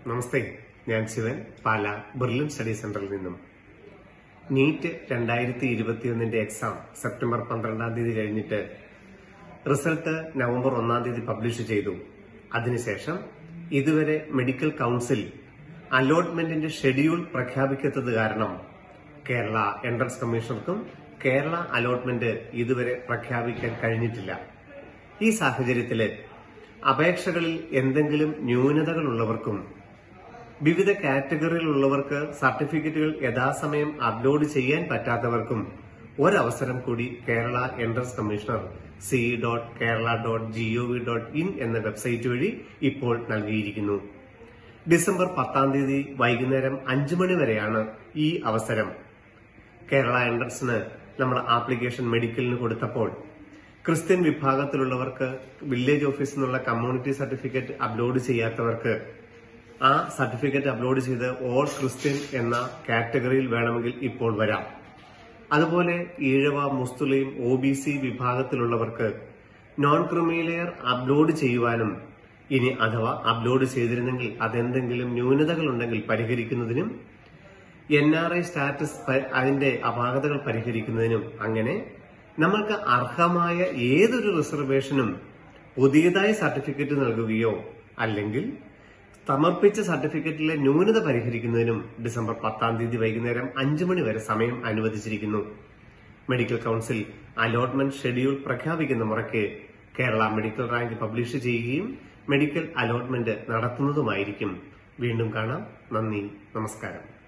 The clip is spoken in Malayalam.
നമസ്തേ ഞാൻ ശിവൻ പാല ബെർലിൻ സ്റ്റഡി സെന്ററിൽ നിന്നും നീറ്റ് രണ്ടായിരത്തി ഇരുപത്തിയൊന്നിന്റെ എക്സാം സെപ്റ്റംബർ പന്ത്രണ്ടാം തീയതി കഴിഞ്ഞിട്ട് റിസൾട്ട് നവംബർ ഒന്നാം തീയതി പബ്ലിഷ് ചെയ്തു അതിനുശേഷം ഇതുവരെ മെഡിക്കൽ കൌൺസിൽ അലോട്ട്മെന്റിന്റെ ഷെഡ്യൂൾ പ്രഖ്യാപിക്കാത്തത് കാരണം കേരള എൻട്രൻസ് കമ്മീഷണർക്കും കേരള അലോട്ട്മെന്റ് ഇതുവരെ പ്രഖ്യാപിക്കാൻ കഴിഞ്ഞിട്ടില്ല ഈ സാഹചര്യത്തില് അപേക്ഷകളിൽ എന്തെങ്കിലും ന്യൂനതകളുള്ളവർക്കും വിവിധ കാറ്റഗറിയിലുള്ളവർക്ക് സർട്ടിഫിക്കറ്റുകൾ യഥാസമയം അപ്ലോഡ് ചെയ്യാൻ പറ്റാത്തവർക്കും ഒരവസരം കൂടി Kerala entrance commissioner C dot Kerala dot G O V dot in എന്ന വെബ്സൈറ്റ് വഴി ഇപ്പോൾ നൽകിയിരിക്കുന്നു ഡിസംബർ പത്താം തീയതി വൈകുന്നേരം അഞ്ചു മണി വരെയാണ് ഈ അവസരം കേരള എൻട്രൻസിന് നമ്മൾ ആപ്ലിക്കേഷൻ മെഡിക്കലിന് കൊടുത്തപ്പോൾ ക്രിസ്ത്യൻ വിഭാഗത്തിലുള്ളവർക്ക് വില്ലേജ് ഓഫീസിൽ നിന്നുള്ള കമ്മ്യൂണിറ്റി സർട്ടിഫിക്കറ്റ് അപ്ലോഡ് ചെയ്യാത്തവർക്ക് ആ സർട്ടിഫിക്കറ്റ് അപ്ലോഡ് ചെയ്ത് ഓൾ ക്രിസ്ത്യൻ എന്ന കാറ്റഗറിയിൽ വേണമെങ്കിൽ ഇപ്പോൾ വരാം അതുപോലെ Ezhava Muslim O B C വിഭാഗത്തിലുള്ളവർക്ക് നോൺ ക്രിമിലെയർ അപ്ലോഡ് ചെയ്യുവാനും ഇനി അഥവാ അപ്ലോഡ് ചെയ്തിരുന്നെങ്കിൽ അതെന്തെങ്കിലും ന്യൂനതകൾ ഉണ്ടെങ്കിൽ പരിഹരിക്കുന്നതിനും എൻ ആർ ഐ സ്റ്റാറ്റസ് പ- അതിന്റെ അപാകതകൾ പരിഹരിക്കുന്നതിനും അങ്ങനെ നമ്മൾക്ക് അർഹമായ ഏതൊരു റിസർവേഷനും പുതിയതായി സർട്ടിഫിക്കറ്റ് നൽകുകയോ അല്ലെങ്കിൽ സമർപ്പിച്ച സർട്ടിഫിക്കറ്റിലെ ന്യൂനത പരിഹരിക്കുന്നതിനും ഡിസംബർ പത്താം തീയതി വൈകുന്നേരം അഞ്ചു മണി വരെ സമയം അനുവദിച്ചിരിക്കുന്നു മെഡിക്കൽ കൌൺസിൽ അലോട്ട്മെന്റ് ഷെഡ്യൂൾ പ്രഖ്യാപിക്കുന്ന മുറയ്ക്ക് കേരള മെഡിക്കൽ റാങ്ക് പബ്ലിഷ് ചെയ്യുകയും മെഡിക്കൽ അലോട്ട്മെന്റ് നടത്തുന്നതുമായിരിക്കും വീണ്ടും കാണാം നന്ദി നമസ്കാരം